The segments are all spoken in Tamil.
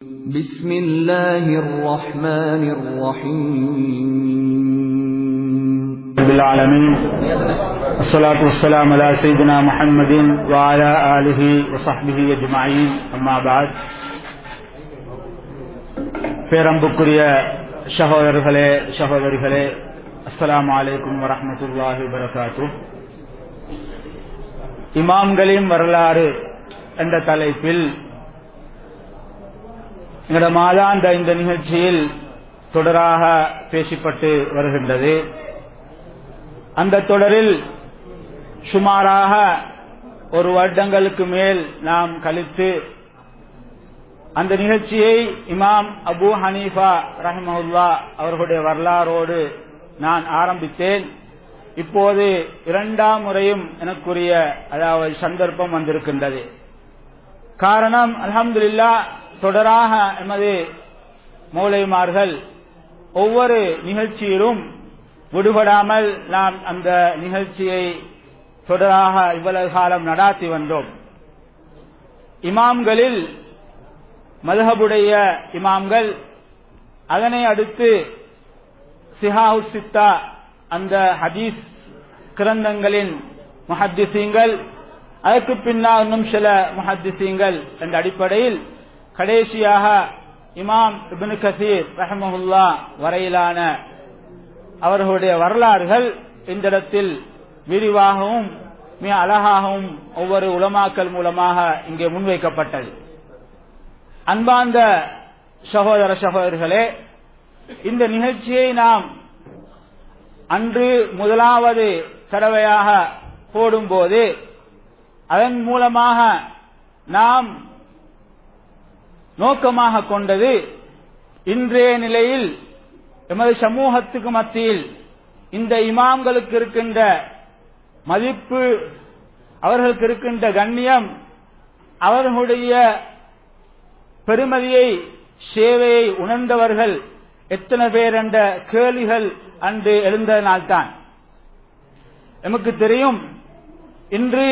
بسم الله الرحمن الرحيم رب العالمين الصلاة والسلام على سيدنا محمد وعلى آله وصحبه أجمعين أما بعد பேரம்புக்குரிய சகோதரர்களே சகோதரிகளே அஸ்ஸலாமு அலைக்கும் வரஹ்மத்துல்லாஹி வபரகாத்து இமாம்களின் வரலாறு என்ற தலைப்பில் எங்களோட மாதாந்த இந்த நிகழ்ச்சியில் தொடராக பேசப்பட்டு வருகின்றது அந்த தொடரில் சுமாராக ஒரு வருடங்களுக்கு மேல் நாம் கழித்து அந்த நிகழ்ச்சியை இமாம் அபு ஹனீஃபா ரஹமவுல்லா அவர்களுடைய வரலாறோடு நான் ஆரம்பித்தேன் இப்போது இரண்டாம் முறையும் எனக்குரிய அதாவது சந்தர்ப்பம் வந்திருக்கின்றது காரணம் அலமதுல்லா தொடராக எமது மூளைமார்கள் ஒவ்வொரு நிகழ்ச்சியிலும் விடுபடாமல் நாம் அந்த நிகழ்ச்சியை தொடராக இவ்வளவு காலம் நடாத்தி வந்தோம் இமாம்களில் மதுஹபுடைய இமாம்கள் அதனை அடுத்து சிஹாவு சித்தா அந்த ஹதீஸ் கிரந்தங்களின் முஹத்திசீங்கள் அதற்கு பின்னால் இன்னும் சில முஹத்திசீங்கள் என்ற அடிப்படையில் கடைசியாக இமாம் இபின் கசீர் ரஹமஹுல்லா வரையிலான அவர்களுடைய வரலாறுகள் இந்த இடத்தில் விரிவாகவும் மிக அழகாகவும் ஒவ்வொரு உலமாக்கல் மூலமாக இங்கே முன்வைக்கப்பட்டது அன்பார்ந்த சகோதர சகோதரர்களே இந்த நிகழ்ச்சியை நாம் அன்று முதலாவது தடவையாக போடும்போது அதன் மூலமாக நாம் நோக்கமாக கொண்டது இன்றைய நிலையில் எமது சமூகத்துக்கு மத்தியில் இந்த இமாம்களுக்கு இருக்கின்ற மதிப்பு அவர்களுக்கு இருக்கின்ற கண்ணியம் அவர்களுடைய பெருமதியை சேவையை உணர்ந்தவர்கள் எத்தனை பேர் என்ற கேள்விகள் அன்று எழுந்ததனால்தான் நமக்கு தெரியும் இன்று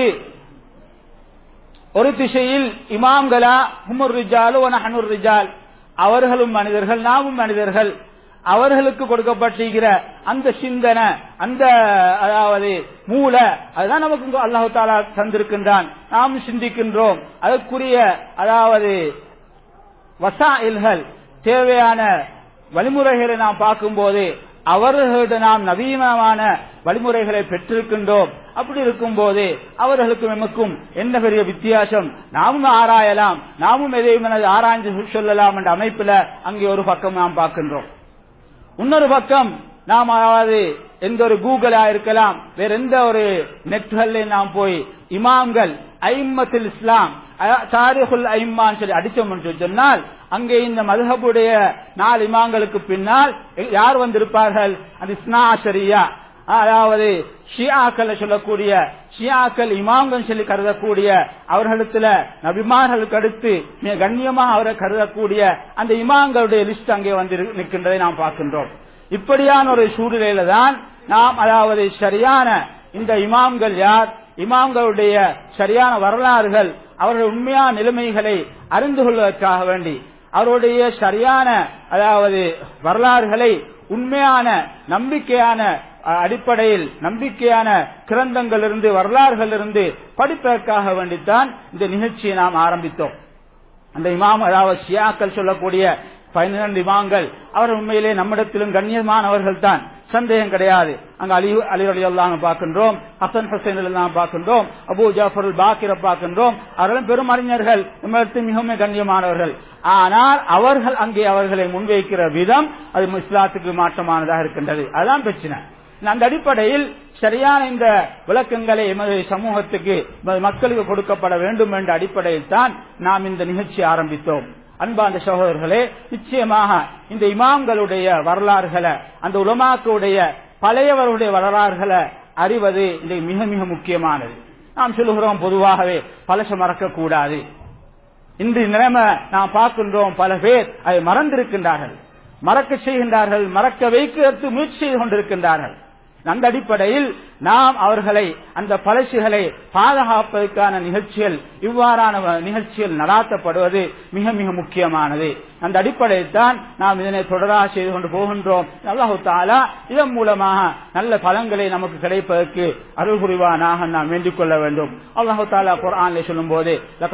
ஒரு திசையில் இமாம்களா ஹுமுர் ரிஜாலு வனஹனுர் ரிஜால் அவர்களும் மனிதர்கள் நாமும் மனிதர்கள் அவர்களுக்கு கொடுக்கப்பட்டிருக்கிற அந்த சிந்தனை அந்த அதாவது மூல அதுதான் நமக்கு அல்லாஹு தாலா தந்திருக்கின்றான் நாம் சிந்திக்கின்றோம் அதற்குரிய அதாவது வசாயில்கள் தேவையான வழிமுறைகளை நாம் பார்க்கும்போது அவர்களிடம் நாம் நவீனமான வழிமுறைகளை பெற்றிருக்கின்றோம் அப்படி இருக்கும் போது அவர்களுக்கும் எமக்கும் என்ன பெரிய வித்தியாசம் நாமும் ஆராயலாம் நாமும் எதையும் ஆராய்ந்து சொல்லலாம் என்ற அமைப்பில் அங்கே ஒரு பக்கம் நாம் பார்க்கின்றோம் இன்னொரு பக்கம் நாம் அதாவது எந்த ஒரு கூகுளா இருக்கலாம் வேற எந்த ஒரு நெட்கள்ல நாம் போய் இமாம்கள் ஐம்மத்தில் இஸ்லாம் தாரிகுல் ஐம்மான் சொல்லி அடிச்சோம் சொன்னால் அங்கே இந்த மதுஹபுடைய நாலு இமாங்களுக்கு பின்னால் யார் வந்திருப்பார்கள் அந்த இஸ்னா ஷரியா அதாவது ஷியாக்கள் சொல்லக்கூடிய ஷியாக்கள் இமாம்கள் சொல்லி கருதக்கூடிய அவர்களிடத்துல நபிமார்களுக்கு அடுத்து மிக கண்ணியமாக அவரை கருதக்கூடிய அந்த இமாம்களுடைய லிஸ்ட் அங்கே வந்து நிற்கின்றதை நாம் பார்க்கின்றோம் இப்படியான ஒரு சூழ்நிலையில தான் நாம் அதாவது சரியான இந்த இமாம்கள் யார் இமாம்களுடைய சரியான வரலாறுகள் அவர்கள் உண்மையான நிலைமைகளை அறிந்து கொள்வதற்காக வேண்டி அவருடைய சரியான அதாவது வரலாறுகளை உண்மையான நம்பிக்கையான அடிப்படையில் நம்பிக்கையான கிரந்தங்களிலிருந்து வரலாறுகளிலிருந்து படிப்பதற்காக வேண்டித்தான் இந்த நிகழ்ச்சியை நாம் ஆரம்பித்தோம் அந்த இமாம் அதாவது ஷியாக்கள் சொல்லக்கூடிய பதினிரண்டு இமாம்கள் அவர் உண்மையிலே நம்மிடத்திலும் கண்ணியமானவர்கள் தான் சந்தேகம் கிடையாது அங்க அலி அலி அலி அல்லாங்க பார்க்கின்றோம் ஹசன் ஹுசைன் எல்லாம் பார்க்கின்றோம் அபு ஜாஃபர் பாக்கிர பார்க்கின்றோம் அவர்களும் பெரும் அறிஞர்கள் நம்மிடத்தில் மிகவும் கண்ணியமானவர்கள் ஆனால் அவர்கள் அங்கே அவர்களை முன்வைக்கிற விதம் அது இஸ்லாத்துக்கு மாற்றமானதாக இருக்கின்றது அதுதான் பிரச்சனை அந்த அடிப்படையில் சரியான இந்த விளக்கங்களை எமது சமூகத்துக்கு மக்களுக்கு கொடுக்கப்பட வேண்டும் என்ற அடிப்படையில் தான் நாம் இந்த நிகழ்ச்சி ஆரம்பித்தோம் அன்பாந்த சகோதரர்களே நிச்சயமாக இந்த இமாம்களுடைய வரலாறுகளை அந்த உலமாக்களுடைய பழையவருடைய வரலாறுகளை அறிவது இந்த மிக மிக முக்கியமானது நாம் சொல்லுகிறோம் பொதுவாகவே பழச மறக்க கூடாது இன்று நிலைமை நாம் பார்க்கின்றோம் பல பேர் அதை மறந்திருக்கின்றார்கள் மறக்க செய்கின்றார்கள் மறக்க வைக்கிறதுக்கு முயற்சி செய்து கொண்டிருக்கின்றார்கள் அந்த அடிப்படையில் நாம் அவர்களை அந்த பழசுகளை பாதுகாப்பதற்கான நிகழ்ச்சிகள் இவ்வாறான நிகழ்ச்சிகள் நடாத்தப்படுவது மிக மிக முக்கியமானது அந்த அடிப்படையில் தான் நாம் இதனை தொடரா செய்து கொண்டு போகின்றோம் அல்லாஹு தாலா இதன் மூலமாக நல்ல பலன்களை நமக்கு கிடைப்பதற்கு அருள் புரிவானாக நாம் வேண்டிக் கொள்ள வேண்டும் அல்லாஹு தாலா குரான் சொல்லும் போது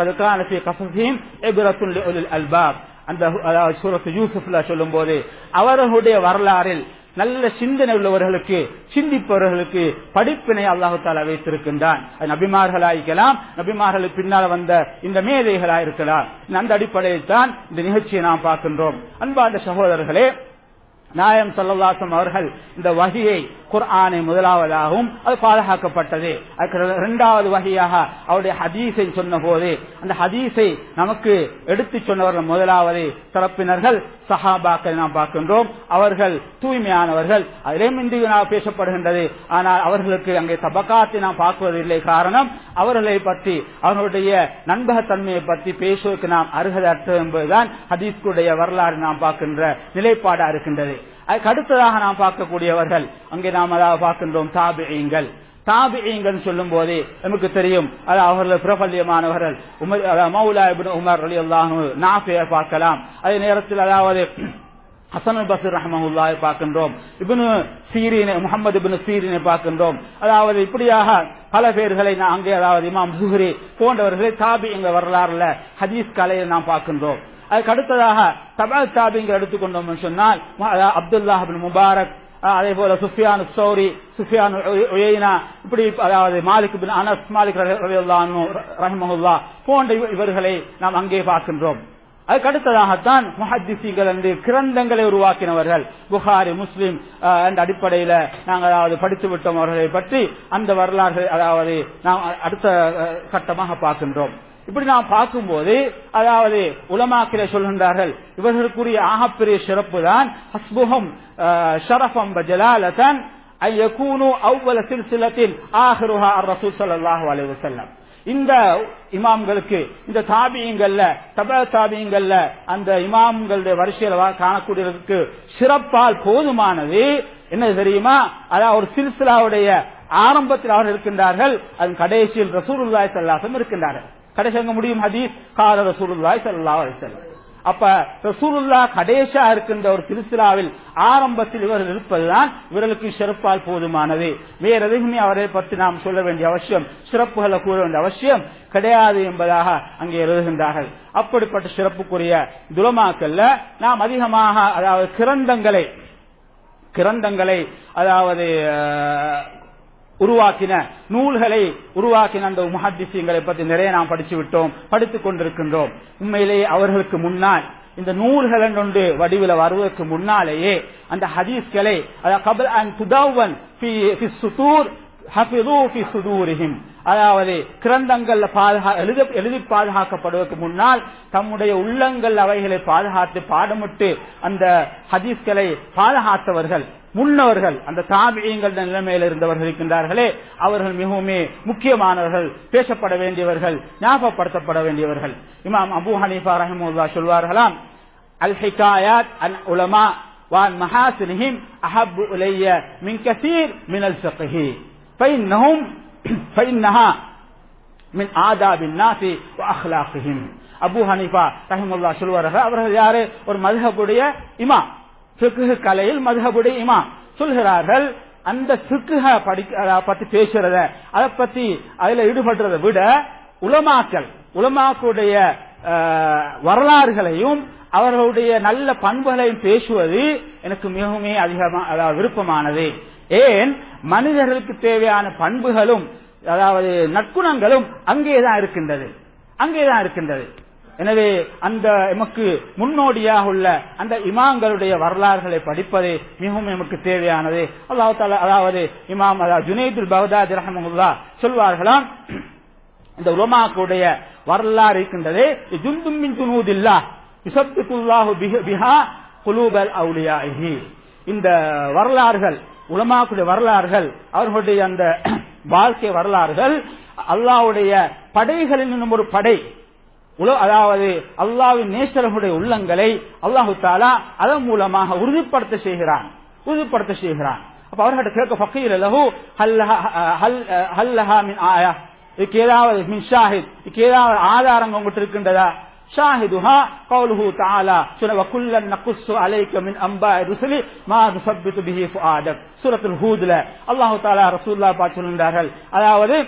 அல்பாப் அந்த சூரத்து யூசுப்ல சொல்லும் போது அவர்களுடைய வரலாறில் நல்ல சிந்தனை உள்ளவர்களுக்கு சிந்திப்பவர்களுக்கு படிப்பினை அல்லாஹு தாலா வைத்திருக்கின்றான் அது நபிமார்களாயிருக்கலாம் நபிமார்களுக்கு பின்னால் வந்த இந்த மேதைகளா இருக்கலாம் அந்த அடிப்படையில் தான் இந்த நிகழ்ச்சியை நாம் பார்க்கின்றோம் அன்பார்ந்த சகோதரர்களே நாயம் சொல்லல்லாசம் அவர்கள் இந்த வகையை குர்ஆனை முதலாவதாகவும் அது பாதுகாக்கப்பட்டது அதுக்கு இரண்டாவது வகையாக அவருடைய ஹதீஸை சொன்ன போது அந்த ஹதீஸை நமக்கு எடுத்து சொன்னவர்கள் முதலாவது சிறப்பினர்கள் சஹாபாக்கள் நாம் பார்க்கின்றோம் அவர்கள் தூய்மையானவர்கள் அதிலேயும் இன்று பேசப்படுகின்றது ஆனால் அவர்களுக்கு அங்கே தபக்காத்தை நாம் பார்ப்பதில்லை காரணம் அவர்களை பற்றி அவர்களுடைய நண்பகத்தன்மையை பற்றி பேசுவதற்கு நாம் அருகதற்றது என்பதுதான் ஹதீஸ்குடைய வரலாறு நாம் பார்க்கின்ற நிலைப்பாடா இருக்கின்றது அதுக்கு அடுத்ததாக நாம் பார்க்கக்கூடியவர்கள் அங்கே நாம் அதாவது பார்க்கின்றோம் தாபியங்கள் தாபியங்கள் சொல்லும் போதே நமக்கு தெரியும் அது அவர்கள் பிரபல்யமானவர்கள் உமர் மௌலா இபின் உமர் அலி அல்லாஹு நாஃபியை பார்க்கலாம் அதே நேரத்தில் அதாவது ஹசன் பசீர் ரஹமஹுல்லாவை பார்க்கின்றோம் இபின் சீரினை முகமது இபின் சீரினை பார்க்கின்றோம் அதாவது இப்படியாக பல பேர்களை அங்கே அதாவது இமாம் சுஹரி போன்றவர்களை தாபி எங்க வரலாறுல ஹதீஸ் கலையை நாம் பார்க்கின்றோம் அதுக்கு அடுத்ததாக தபால் தாபிங்க எடுத்துக்கொண்டோம் சொன்னால் அப்துல்லா முபாரக் அதே போல சுஃபியான் சௌரி சுஃபியான் உயனா இப்படி அதாவது மாலிக் பின் அனஸ் மாலிக் ரஹிமஹுல்லா போன்ற இவர்களை நாம் அங்கே பார்க்கின்றோம் அதுக்கு அடுத்ததாகத்தான் முஹத்திசிகள் என்று கிரந்தங்களை உருவாக்கினவர்கள் புகாரி முஸ்லிம் என்ற அடிப்படையில நாங்கள் அதாவது படித்து விட்டோம் அவர்களை பற்றி அந்த வரலாறு அதாவது நாம் அடுத்த கட்டமாக பார்க்கின்றோம் இப்படி நாம் பார்க்கும்போது அதாவது உலமாக்கில சொல்கின்றார்கள் இவர்களுக்குரிய ஆகப்பெரிய சிறப்பு தான் ஹஸ்புகம் ஷரஃபம் ஜலாலதன் ஐயகூனு அவ்வள சில்சிலத்தின் ஆஹருஹா ரசூல் ஸல்லல்லாஹு அலைஹி வஸல்லம் இந்த இமாம்களுக்கு இந்த தாபியங்கள்ல தப தாபியங்கள்ல அந்த இமாம்களுடைய வரிசையில காணக்கூடியதற்கு சிறப்பால் போதுமானது என்ன தெரியுமா அதாவது ஒரு சில்சிலாவுடைய ஆரம்பத்தில் அவர்கள் இருக்கின்றார்கள் அதன் கடைசியில் ரசூலுல்லாய் சல்லாசம் இருக்கின்றார்கள் கடைசி அங்க முடியும் ஹதீஸ் கால ரசூலுல்லாய் சல்லா அலிசல்லம் அப்ப ரசூலுல்லா கடைசியா இருக்கின்ற ஒரு திருசிலாவில் ஆரம்பத்தில் இவர்கள் இருப்பதுதான் இவர்களுக்கு சிறப்பால் போதுமானது வேற எதுவுமே அவரை பற்றி நாம் சொல்ல வேண்டிய அவசியம் சிறப்புகளை கூற வேண்டிய அவசியம் கிடையாது என்பதாக அங்கே எழுதுகின்றார்கள் அப்படிப்பட்ட சிறப்புக்குரிய துலமாக்கல்ல நாம் அதிகமாக அதாவது கிரந்தங்களை கிரந்தங்களை அதாவது உருவாக்கின நூல்களை உருவாக்கின அந்த முஹத்திசியங்களை பற்றி நிறைய நாம் படிச்சு விட்டோம் படித்துக் கொண்டிருக்கின்றோம் உண்மையிலேயே அவர்களுக்கு முன்னால் இந்த நூல்கள் ஒன்று வடிவில் வருவதற்கு முன்னாலேயே அந்த ஹதீஸ்களை கபல் அண்ட் துதாவன் அதாவது கிரந்தங்கள்ல பாதுகா எழுத எழுதி பாதுகாக்கப்படுவதற்கு முன்னால் தம்முடைய உள்ளங்கள் அவைகளை பாதுகாத்து பாடமிட்டு அந்த ஹதீஸ்களை பாதுகாத்தவர்கள் முன்னவர்கள் அந்த தாபியங்கள் நிலைமையில் இருந்தவர்கள் இருக்கின்றார்களே அவர்கள் மிகவும் முக்கியமானவர்கள் பேசப்பட வேண்டியவர்கள் ஞாபகப்படுத்தப்பட வேண்டியவர்கள் இமாம் அபு ஹனீஃபா ரஹமுல்லா சொல்வார்களாம் அல் ஹிகாயாத் அன் உலமா وعن محاسنهم أحب إلي من كثير من الفقه فإنهم فإنها من آداب الناس وأخلاقهم அபு ஹனீஃபா ரஹிமுல்லா சொல்வார்கள் அவர்கள் யாரு ஒரு மதுஹபுடைய இமாம் ஃபிக்ஹ் கலையில் மதுஹபுடைய இமாம் சொல்கிறார்கள் அந்த ஃபிக்ஹ படிக்க பத்தி பேசுறத அதை பத்தி அதுல ஈடுபடுறதை விட உலமாக்கல் உலமாக்குடைய வரலாறுகளையும் அவர்களுடைய நல்ல பண்புகளையும் பேசுவது எனக்கு மிகவும் அதிகமாக விருப்பமானது ஏன் மனிதர்களுக்கு தேவையான பண்புகளும் அதாவது நற்குணங்களும் அங்கேதான் இருக்கின்றது அங்கேதான் இருக்கின்றது எனவே அந்த எமக்கு முன்னோடியாக உள்ள அந்த இமாம்களுடைய வரலாறுகளை படிப்பது மிகவும் எமக்கு தேவையானது அல்லாஹால அதாவது இமாம் ஜுனைதுல் பகதாத் ரஹமுல்லா சொல்வார்களாம் இந்த உலமாக்களுடைய வரலாறு இருக்கின்றது ஜுந்துமின் துனூதில்லா யுசப்துல்லாஹு பிஹா குலூபல் அவுலியாஹி இந்த வரலாறுகள் உலமாக்குடைய வரலாறுகள் அவர்களுடைய அந்த வாழ்க்கை வரலாறுகள் அல்லாவுடைய படைகளின் ஒரு படை அதாவது அல்லாவின் நேசர்களுடைய உள்ளங்களை அல்லாஹு தாலா அதன் மூலமாக உறுதிப்படுத்த செய்கிறான் உறுதிப்படுத்த செய்கிறான் அப்ப அவர்கிட்ட கேட்க ஃபக்கீர் லஹு ஹல் ஹல் ஹல் லஹா மின் ஆயா இதுக்கு ஏதாவது மின் ஷாஹித் இதுக்கு ஏதாவது ஆதாரம் உங்ககிட்ட இருக்கின்றதா ஷாஹிதுஹா கௌலுஹு தஆலா சுன வகுல்லன் நகுஸ்ஸு அலைக மின் அம்பாஇ ருசுலி மா நுஸப்பித்து பிஹி ஃபுஆதக் சூரத்துல் ஹூத்ல அல்லாஹ் தஆலா ரசூலுல்லாஹ் பார்த்து சொல்கிறார்கள் அதாவது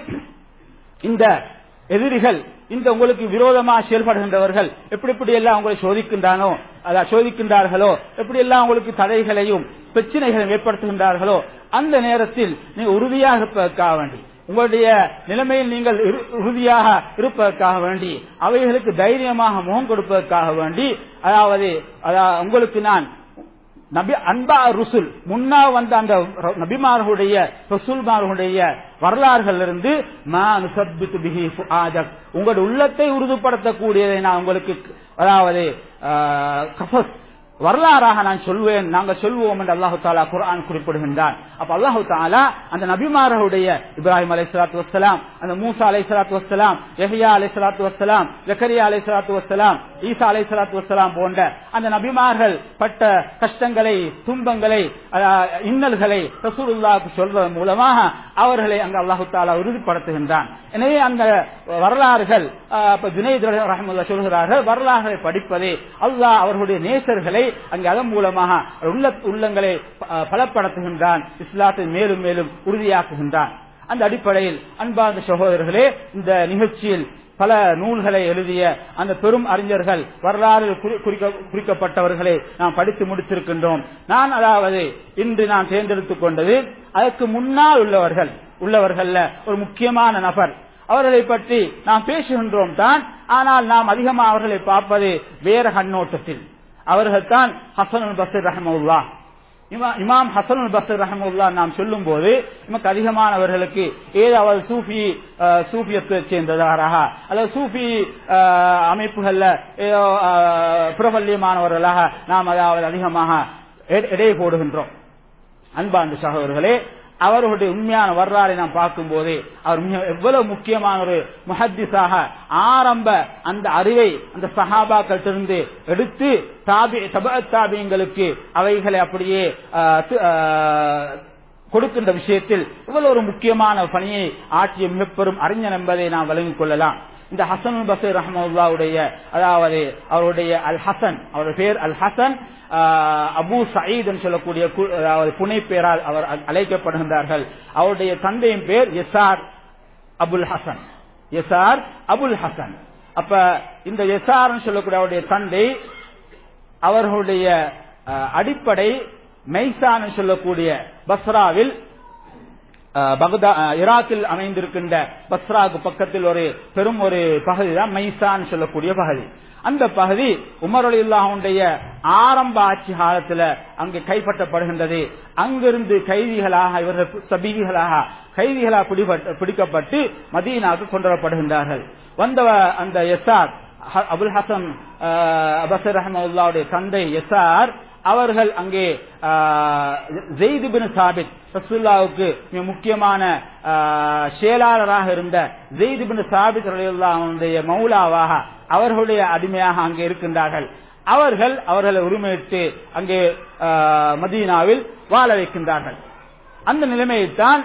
இந்த எதிரிகள் இந்த உங்களுக்கு விரோதமா செயல்படுகின்றவர்கள் எப்படி எப்படி எல்லாம் உங்களை சோதிக்கின்றானோ அதான் சோதிக்கின்றார்களோ எப்படி எல்லாம் உங்களுக்கு தடைகளையும் பிரச்சனைகளையும் ஏற்படுத்துகின்றார்களோ அந்த நேரத்தில் நீங்க உறுதியாக இருப்பதற்காக வேண்டி உங்களுடைய நிலைமையில் நீங்கள் இரு- உறுதியாக இருப்பதற்காக வேண்டி அவைகளுக்கு தைரியமாக முகம் கொடுப்பதற்காக வேண்டி அதாவது அதாவது உங்களுக்கு நான் நபி அன்பா ருசுல் முன்னா வந்த அந்த ர- நபிமார்களுடைய ரசூல்மார்களுடைய வரலாறுகள் இருந்து மா நுசப்பித்து பிஹி ஃபுஆதக். உங்களுடைய உள்ளத்தை உறுதிப்படுத்தக்கூடியதை நான் உங்களுக்கு அதாவது ஆஹ், கஃபஸ் வரலாறாக நான் சொல்வேன் நாங்க சொல்வோம் என்று அல்லாஹு தாலா குர்ஆன் குறிப்பிடுகின்றான் அப்ப அல்லாஹு தாலா அந்த நபிமார்களுடைய இப்ராஹிம் அலை சலாத்து வசலாம் அந்த மூசா அலை சலாத்து வசலாம் யஹ்யா அலை சலாத்து வசலாம் ஜக்கரியா அலை சலாத்து வசலாம் ஈசா அலை சலாத்து வசலாம் போன்ற அந்த நபிமார்கள் பட்ட கஷ்டங்களை துன்பங்களை அஹ், இன்னல்களை ரசூலுல்லாஹ்வுக்கு சொல்வதன் மூலமாக அவர்களை அங்கு அல்லாஹு தாலா உறுதிப்படுத்துகின்றான் எனவே அந்த வரலாறுகள் அஹ், இப்ப ஜுனைத் ரஹமுல்லா சொல்கிறார்கள் வரலாறுகளை படிப்பதே அல்லாஹ் அவர்களுடைய நேசர்களை அங்கு அதன் மூலமாக உள்ள உள்ளங்களை அஹ், பலப்படுத்துகின்றான் இஸ்லாத்தை மேலும் மேலும் உறுதியாக்குகின்றான் அந்த அடிப்படையில் அன்பார்ந்த சகோதரர்களே இந்த நிகழ்ச்சியில் பல நூல்களை எழுதிய அந்த பெரும் அறிஞர்கள் வரலாறு குறி- குறிக்க- குறிக்கப்பட்டவர்களை நாம் படித்து முடித்திருக்கின்றோம் நான் அதாவது இன்று நான் தேர்ந்தெடுத்துக் கொண்டது அதற்கு முன்னால் உள்ளவர்கள் உள்ளவர்கள்ல ஒரு முக்கியமான நபர் அவர்களை பற்றி நாம் பேசுகின்றோம் தான் ஆனால் நாம் அதிகமாக அவர்களை பார்ப்பது வேற கண்ணோட்டத்தில் அவர்கள் தான் ஹசன் பசீர் ரஹமுல்லா இமா- இமாம் ஹசன் பசர் ரஹமுல்லா நாம் சொல்லும் போது நமக்கு அதிகமானவர்களுக்கு ஏதாவது சூஃபி அஹ், சூஃபியத்தை சேர்ந்ததாராக அல்லது சூஃபி அஹ், அமைப்புகள்ல ஏதோ அஹ், பிரபல்யமானவர்களாக நாம் அதாவது அதிகமாக எடை- எடை போடுகின்றோம் அன்பார்ந்த சகோதரர்களே அவர்களுடைய உண்மையான வரலாறை நாம் பார்க்கும்போது அவர் மிக எவ்வளவு முக்கியமான ஒரு முஹத்திஸாக ஆரம்ப அந்த அறிவை அந்த சஹாபாக்களிருந்து எடுத்து தாபி தப தாபியங்களுக்கு அவைகளை அப்படியே ஆஹ், து- ஆஹ், கொடுக்கின்ற விஷயத்தில் இவ்வளவு ஒரு முக்கியமான பணியை ஆற்றிய மிக பெரும் அறிஞர் என்பதை நாம் விளங்கிக் கொள்ளலாம் இந்த ஹசன் பசீர் ரஹமுல்லாவுடைய அதாவது அவருடைய அல் ஹசன் அவருடைய பேர் அல் ஹசன் ஆஹ், அபு சயீத் என்று சொல்லக்கூடிய கு- அதாவது புனை பேரால் அவர் அ- அழைக்கப்படுகின்றார்கள் அவருடைய தந்தையின் பேர் எஸ்ஆர் அபுல் ஹசன் எஸ்ஆர் அபுல் ஹசன் அப்ப இந்த எஸ்ஆர் சொல்லக்கூடிய அவருடைய தந்தை அவர்களுடைய அஹ், அடிப்படை மைசான் சொல்லக்கூடிய பஸ்ராவில் அஹ், பக்தா அஹ், ஈராக்கில் அமைந்திருக்கின்ற பஸ்ராவுக்கு பக்கத்தில் ஒரு பெரும் ஒரு பகுதி தான் மைசான் சொல்லக்கூடிய பகுதி அந்த பகுதி உமர் அலில்லாவுடைய ஆரம்ப ஆட்சி காலத்துல அங்கு கைப்பற்றப்படுகின்றது அங்கிருந்து கைதிகளாக இவர்கள் சபீகளாக கைதிகளாக பிடிபட்டு- பிடிக்கப்பட்டு மதீனாவுக்கு கொண்டு வரப்படுகின்றார்கள் வந்த அந்த எஸ்ஆர் ஹ- அபுல் ஹசன் அபசர் ரஹமுல்லாவுடைய தந்தை எஸ்ஆர் அவர்கள் அங்கே ஜெயித் பின் சாபித் ரசூல்லாவுக்கு மிக முக்கியமான ஆ, செயலாளராக இருந்த ஜெயித் பின் சாபித் ரலியல்லாஹுடைய மௌலாவாக அவர்களுடைய அடிமையாக அங்கே இருக்கின்றார்கள் அவர்கள் அவர்களை உரிமையிட்டு அங்கே ஆ, மதீனாவில் வாழ வைக்கின்றார்கள் அந்த நிலைமையைத்தான்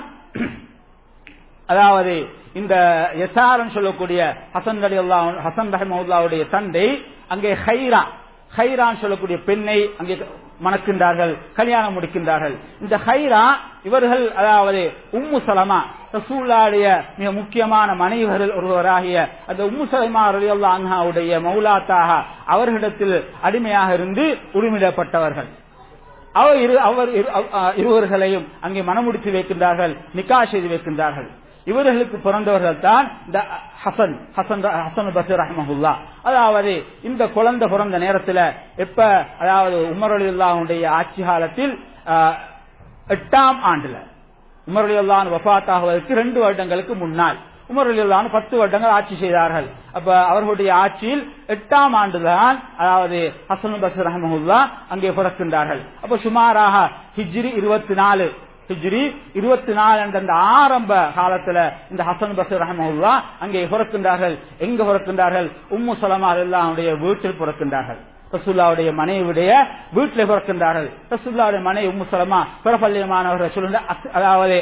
அதாவது இந்த எஸ்ஆர் சொல்லக்கூடிய ஹசன் அலி அல்லா ஹசன் ரஹமுல்லாவுடைய தந்தை அங்கே ஹைரா ஹைரான் சொல்லக்கூடிய பெண்ணை அங்கே மணக்கின்றார்கள் கல்யாணம் முடிக்கின்றார்கள் இந்த ஹைரா இவர்கள் அதாவது உம்மு சலமா ரசூல்லாவுடைய மிக முக்கியமான மனைவர்கள் ஒருவராகிய அந்த உம்மு சலமா ரலியல்லா அன்ஹாவுடைய மௌலாத்தாக அவர்களிடத்தில் அடிமையாக இருந்து உரிமிடப்பட்டவர்கள் அவர் இரு அவர் இரு- அவ்- அ, இருவர்களையும் அங்கே மனமுடித்து வைக்கின்றார்கள் நிக்கா செய்து வைக்கின்றார்கள் இவர்களுக்கு பிறந்தவர்கள் தான் இந்த ஹசன் ஹசன் ர- ஹசன் பசீர் ரஹமஹுல்லா அதாவது இந்த குழந்தை பிறந்த நேரத்தில் எப்ப அதாவது உமர் அலியுல்லாவுடைய ஆட்சி காலத்தில் அ, எட்டாம் ஆண்டுல உமர் அலியுல்லான் வஃத் ஆகுவதற்கு ரெண்டு வருடங்களுக்கு முன்னால் உமர் அலியுல்லான் பத்து வருடங்கள் ஆட்சி செய்தார்கள் அப்ப அவர்களுடைய ஆட்சியில் எட்டாம் ஆண்டுதான் அதாவது ஹசன் பசர் ரஹமஹுல்லா அங்கே பிறக்கின்றார்கள் அப்ப சுமாராக ஹிஜ்ரி இருபத்தி நாலு ஹிஜ்ரி இருபத்தி நாலு என்ற அந்த ஆரம்ப காலத்துல இந்த ஹசன் பசர் ரஹமஹுல்லா அங்கே பிறக்கின்றார்கள் எங்க பிறக்கின்றார்கள் உம்மு சலமா அல்லாவுடைய வீட்டில் பிறக்கின்றார்கள் ரசூல்லாவுடைய மனைவியுடைய வீட்டில் பிறக்கின்றார்கள் ரசூல்லாவுடைய மனைவி உம்மு சலமா பிரபல்யமானவர்கள் சொல்லுங்க அதாவது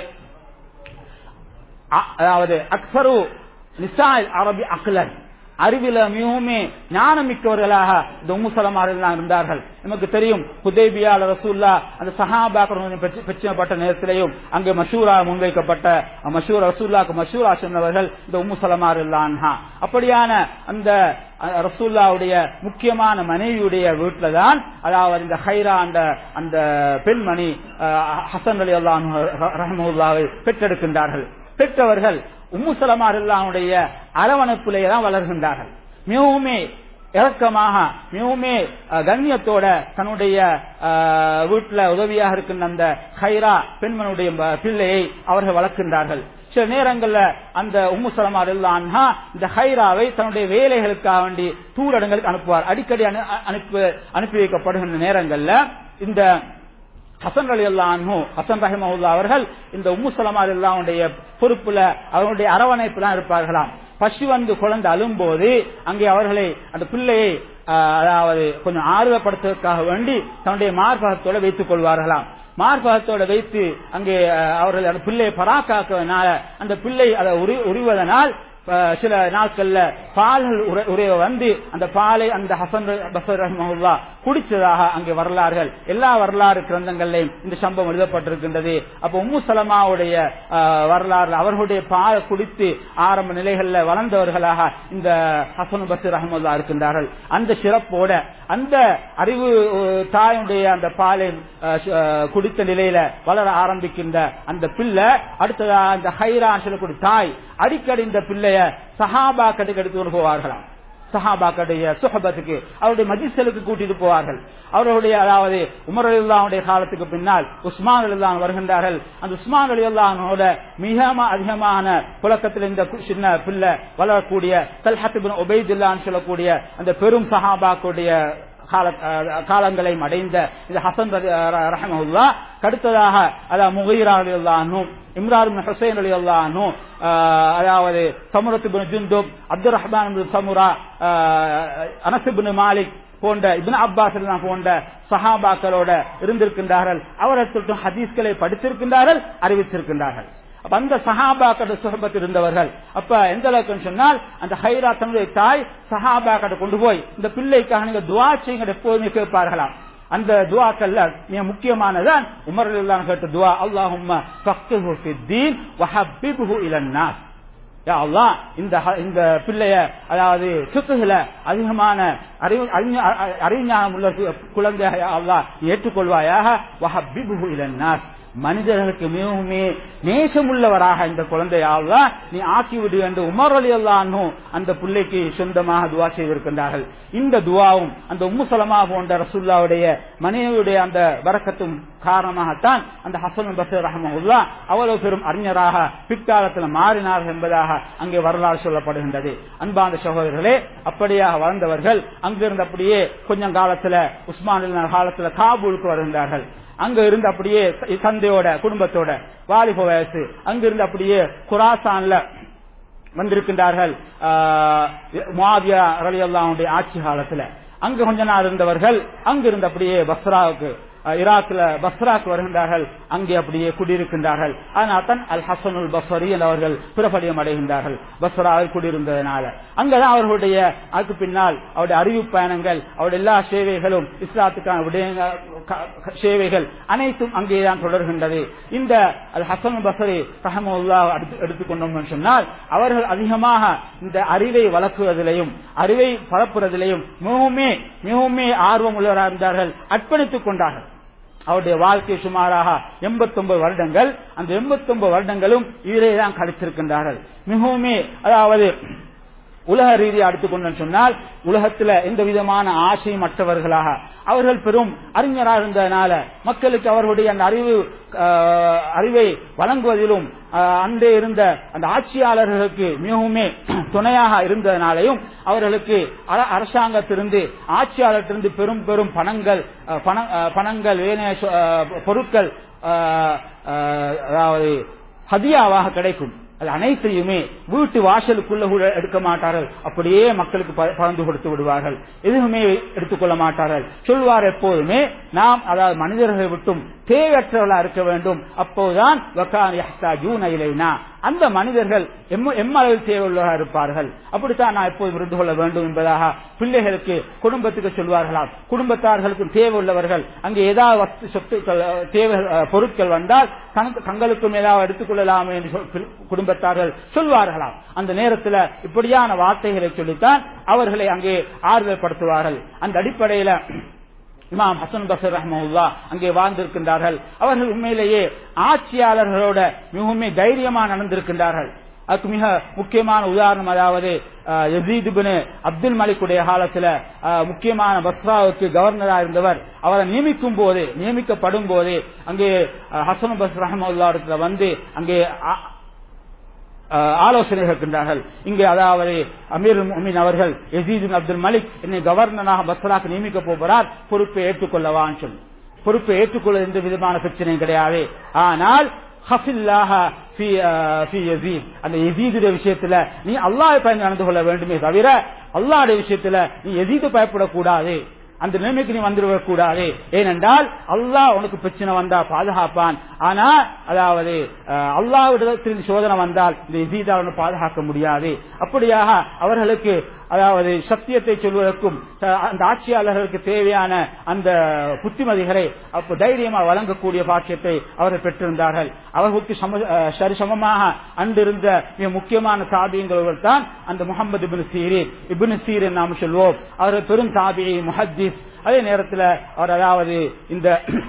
அ- அதாவது அக்சரு நிசால் அரபி அக்லன் அறிவில மிகவுமே ஞானமிக்கவர்களாக இந்த உம்மு சலமாரெல்லாம் இருந்தார்கள் நமக்கு தெரியும் ஹுதைபியால ரசூல்லா அந்த சஹாபாக்கள் பிரச்சனைப்பட்ட நேரத்திலேயும் அங்கே மஷூரா முன்வைக்கப்பட்ட மஷூர் ரசூல்லாக்கு மஷூரா சொன்னவர்கள் இந்த உம்மு சலமாரெல்லாம் அப்படியான அந்த அஹ், ரசூல்லாவுடைய முக்கியமான மனைவியுடைய வீட்டில தான் அதாவது இந்த ஹைரா அந்த அந்த பெண்மணி அஹ், ஹசன் அலி அல்லாஹ் ரஹமுல்லாவை பெற்றெடுக்கின்றார்கள் பெற்றவர்கள் உம்மு சலமாருல்லாவுடைய அரவணைப்பிலே தான் வளர்கின்றார்கள் மிகவுமே இறக்கமாக மிகவுமே அஹ், கண்ணியத்தோட தன்னுடைய அஹ், வீட்டுல உதவியாக இருக்கின்ற அந்த ஹைரா பெண்மனுடைய ப- பிள்ளையை அவர்கள் வளர்க்கின்றார்கள் சில நேரங்கள்ல அந்த உம்மு சலமார் இல்லான்ஹா இந்த ஹைராவை தன்னுடைய வேலைகளுக்காக வேண்டி தூரடங்களுக்கு அனுப்புவார் அடிக்கடி அனு- அனுப்பி அனுப்பி வைக்கப்படுகின்ற நேரங்கள்ல இந்த ஹசன் அலி அல்லாஹு ஹசன் ரஹிமவுல்லா அவர்கள் இந்த உம்மு சலமா அல்லாவுடைய பொறுப்புல அவருடைய அரவணைப்புலாம் இருப்பார்களாம் பசு வந்து குழந்தை அழும்போது அங்கே அவர்களை அந்த பிள்ளையை ஆஹ், அதாவது கொஞ்சம் ஆர்வப்படுத்துவதற்காக வேண்டி தன்னுடைய மார்பகத்தோட வைத்துக் கொள்வார்களாம் மார்பகத்தோட வைத்து அங்கே ஆஹ், அவர்கள் அந்த பிள்ளையை பராக்காக்குவதனால அந்த பிள்ளை அதை உரி- உரிவதனால் அஹ், சில நாட்கள்ல பால்கள் உரை- உரைய வந்து அந்த பாலை அந்த ஹசன் பசர் ரஹ்மஹுல்லா குடிச்சதாக அங்கே வரலாறுகள் எல்லா வரலாறு கிரந்தங்கள்லையும் இந்த சம்பவம் எழுதப்பட்டிருக்கின்றது அப்ப உம்மு சலமாவுடைய அஹ், வரலாறு அவர்களுடைய பாலை குடித்து ஆரம்ப நிலைகள்ல வளர்ந்தவர்களாக இந்த ஹசன் பசர் ரஹமுல்லா இருக்கின்றார்கள் அந்த சிறப்போட அந்த அறிவு அஹ், தாயுடைய அந்த பாலை அஹ், ச- அஹ், குடித்த நிலையில வளர ஆரம்பிக்கின்ற அந்த பிள்ளை அடுத்ததா அந்த ஹைரான் சொல்லக்கூடிய தாய் அடிக்கடி இந்த பிள்ளைய சஹாபா கட்டுக்கு எடுத்து கொண்டு போவார்களாம் சஹாபாக்களுடைய சுஹபத்துக்கு அவருடைய மஜிஸ்களுக்கு கூட்டிட்டு போவார்கள் அவர்களுடைய அதாவது உமர் அலில்லாவுடைய காலத்துக்கு பின்னால் உஸ்மான் அலில்லான் வருகின்றார்கள் அந்த உஸ்மான் அலில்லானோட மிக அதிகமான புழக்கத்தில் இந்த கு- சின்ன பிள்ளை வளரக்கூடிய தல்ஹத் உபைதுல்லான்னு சொல்லக்கூடிய அந்த பெரும் சஹாபாக்களுடைய கால- அஹ் காலங்களையும் அடைந்த இந்த ஹசன் ரஹமஹுல்லா அடுத்ததாக அதாவது முகீரா அலி அல்லானும் இம்ரான் பின் ஹுசைன் அலி அல்லானும் அதாவது சமுரத் பின் ஜுந்துப் அப்துல் ரஹ்மான் பின் சமுரா அனஸ் பின் மாலிக் போன்ற இப்னு அப்பாஸ் எல்லாம் போன்ற சஹாபாக்களோட இருந்திருக்கின்றார்கள் அவர்கள் ஹதீஸ்களை படித்திருக்கின்றார்கள் அறிவித்திருக்கின்றார்கள் அப்ப அந்த சஹாபாக்களோட சுகபத் இருந்தவர்கள் அப்ப எந்த அளவுக்குன்னு சொன்னால் அந்த ஹைரா தன்னுடைய தாய் சஹாபாக்களை கொண்டு போய் இந்த பிள்ளைக்காக நீங்க துவா செய்யுங்க எப்போதுமே கேட்பார்களாம் அந்த துவாக்கள்ல மிக முக்கியமானதான் உமர் அலில்லாஹ் கேட்ட துவா அல்லாஹும்ம ஃபக்ஹு ஃபித்தீன் வஹப்பிப்ஹு இலன் நாஸ் யா அல்லாஹ் இந்த ஹ- இந்த பிள்ளைய அதாவது சுத்துகள அதிகமான அறிவு அறிஞ- அ- அறிஞானம் உள்ள கு- குழந்தையாக யா அல்லாஹ் நீ ஏற்றுக்கொள்வாயாக வஹப்பிப்ஹு இலன் நாஸ் மனிதர்களுக்கு மிகவுமே நேசமுள்ளவராக இந்த குழந்தையாவா நீ ஆக்கிவிடு என்று உமர் அலி அல்லானும் அந்த பிள்ளைக்கு சொந்தமாக துவா செய்திருக்கின்றார்கள் இந்த துவாவும் அந்த உம்மு சலமா போன்ற ரசுல்லாவுடைய மனைவியுடைய அந்த வரக்கத்தும் காரணமாகத்தான் அந்த ஹசன் பசீர் ரஹமுல்லா அவ்வளவு பெரும் அறிஞராக பிற்காலத்தில் மாறினார்கள் என்பதாக அங்கே வரலாறு சொல்லப்படுகின்றது அன்பாந்த சகோதரர்களே அப்படியாக வளர்ந்தவர்கள் அங்கிருந்து அப்படியே கொஞ்சம் காலத்துல உஸ்மான் காலத்துல காபூலுக்கு வருகின்றார்கள் அங்க இருந்து அப்படியே தந்தையோட குடும்பத்தோட வாலிப வயசு அங்க இருந்து அப்படியே குராசான்ல வந்திருக்கின்றார்கள் மாவியா ரலியல்லாவுடைய ஆட்சி காலத்துல அங்க கொஞ்ச நாள் இருந்தவர்கள் அங்கிருந்து அப்படியே பஸ்ராவுக்கு அஹ், ஈராக்ல பஸ்ராக்கு வருகின்றார்கள் அங்கே அப்படியே குடியிருக்கின்றார்கள் அதனால் தான் அல் ஹசனுல் பஸ்வரி அவர்கள் பிரபலியம் அடைகின்றார்கள் பஸ்ராவில் குடியிருந்ததனால அங்கதான் அவர்களுடைய அதுக்கு பின்னால் அவருடைய அறிவு பயணங்கள் அவருடைய எல்லா சேவைகளும் இஸ்லாத்துக்கான விடயங்கள் க- க- சேவைகள் அனைத்தும் அங்கேதான் தொடர்கின்றது இந்த அல் ஹசன் பசரி ரஹமுல்லா எடுத்துக்கொண்டோம் என்று சொன்னால் அவர்கள் அதிகமாக இந்த அறிவை வளர்க்குவதிலையும் அறிவை பரப்புவதிலையும் மிகவுமே மிகவுமே ஆர்வம் உள்ளவராக இருந்தார்கள் அர்ப்பணித்துக் கொண்டார்கள் அவருடைய வாழ்க்கை சுமாராக 89 வருடங்கள் அந்த 89 வருடங்களும் இதிலே தான் கழித்திருக்கின்றார்கள் மிகவுமே அதாவது உலக ரீதியாக எடுத்துக்கொண்டு சொன்னால் உலகத்துல எந்த விதமான ஆசையும் மற்றவர்களாக அவர்கள் பெரும் அறிஞராக இருந்ததனால மக்களுக்கு அவர்களுடைய அந்த அறிவு ஆஹ், அறிவை வழங்குவதிலும் ஆஹ், அன்றே இருந்த அந்த ஆட்சியாளர்களுக்கு மிகவுமே துணையாக இருந்ததனாலையும் அவர்களுக்கு அர- அரசாங்கத்திலிருந்து ஆட்சியாளர்களிருந்து பெரும் பெரும் பணங்கள் ஆஹ், பண- ஆஹ், பணங்கள் ஏனைய சொ- ஆஹ், பொருட்கள் ஆஹ், ஆஹ், அதாவது ஹதியாவாக கிடைக்கும் அது அனைத்தையுமே வீட்டு வாசலுக்குள்ள கூட எடுக்க மாட்டார்கள் அப்படியே மக்களுக்கு ப- பகிர்ந்து கொடுத்து விடுவார்கள் எதுவுமே எடுத்துக்கொள்ள மாட்டார்கள் சொல்வார் எப்போதுமே நாம் அதாவது மனிதர்களை விட்டும் தேவையற்றவர்களா இருக்க வேண்டும் அப்போதுதான் வக்கான் யஹ்தாஜூன இலைனா அந்த மனிதர்கள் எம்ம- எம்மளவில் தேவையுள்ளவராக இருப்பார்கள் அப்படித்தான் நான் எப்போதும் இருந்து கொள்ள வேண்டும் என்பதாக பிள்ளைகளுக்கு குடும்பத்துக்கு சொல்வார்களாம் குடும்பத்தார்களுக்கும் தேவை உள்ளவர்கள் அங்கே ஏதாவது வஸ்து சொத்துக்கள் அஹ், தேவை அஹ், பொருட்கள் வந்தால் தனக்கு- தங்களுக்கும் ஏதாவது எடுத்துக்கொள்ளலாம் என்று சொல்- பில்- குடும்பத்தார்கள் சொல்வார்களாம் அந்த நேரத்தில் இப்படியான வார்த்தைகளை சொல்லித்தான் அவர்களை அங்கே ஆறுதல் படுத்துவார்கள் அந்த அடிப்படையில இமாம் ஹசன் பசர் ரஹ்மவுல்லா அங்கே வாழ்ந்திருக்கின்றார்கள் அவர்கள் உண்மையிலேயே ஆட்சியாளர்களோட மிகவும் தைரியமா நடந்திருக்கின்றார்கள் அதுக்கு மிக முக்கியமான உதாரணம் அதாவது அஹ், யசீத் இப்னு அப்துல் மலிக்குடைய காலத்துல அஹ், முக்கியமான பஸ்ராவுக்கு கவர்னரா இருந்தவர் அவரை நியமிக்கும் போது நியமிக்கப்படும் போதே அங்கே அஹ், ஹசன் பஸ் ரஹமுல்லா இடத்துல வந்து அங்கே ஆ- அஹ், ஆலோசனை கேட்கின்றார்கள் இங்கே அதாவது அமீர் முமின் அவர்கள் யசீத் பின் அப்துல் மலிக் என்னை கவர்னராக பஸ்ராக்கு நியமிக்க போகிறார் பொறுப்பை ஏற்றுக்கொள்ளவான்னு சொல்லி பொறுப்பை ஏற்றுக்கொள்ள எந்த விதமான பிரச்சனையும் கிடையாது ஆனால் ஹஃபில்லாஹ ஃபி, அஹ், ஃபி யசீத். அந்த யசீதுடைய விஷயத்துல நீ அல்லாஹ் பயந்து நடந்து கொள்ள வேண்டுமே தவிர அல்லாஹ்வுடைய விஷயத்துல நீ யசீது பயப்படக்கூடாது அந்த நிலைமைக்கு நீ வந்துவிடக் கூடாது ஏனென்றால் அல்லாஹ் உனக்கு பிரச்சனை வந்தா பாதுகாப்பான் ஆனா அதாவது அஹ், அல்லாஹ்விடத்தில் சோதனை வந்தால் இந்த எசீதா அவனை பாதுகாக்க முடியாது அப்படியாக அவர்களுக்கு அதாவது சத்தியத்தை சொல்வதற்கும் அஹ், அந்த ஆட்சியாளர்களுக்கு தேவையான அந்த புத்திமதிகளை அப்ப தைரியமா வழங்கக்கூடிய பாக்கியத்தை அவர்கள் பெற்றிருந்தார்கள் அவர்களுக்கு சம- அஹ், சரிசமமாக அன்றிருந்த மிக முக்கியமான தாபியங்கள் தான் அந்த Muhammad Ibn Sirin Ibn Sirin நாம் சொல்வோம் அவர்கள் பெரும் தாபி முஹத்திஸ் அதே நேரத்தில் அவர் அதாவது இந்த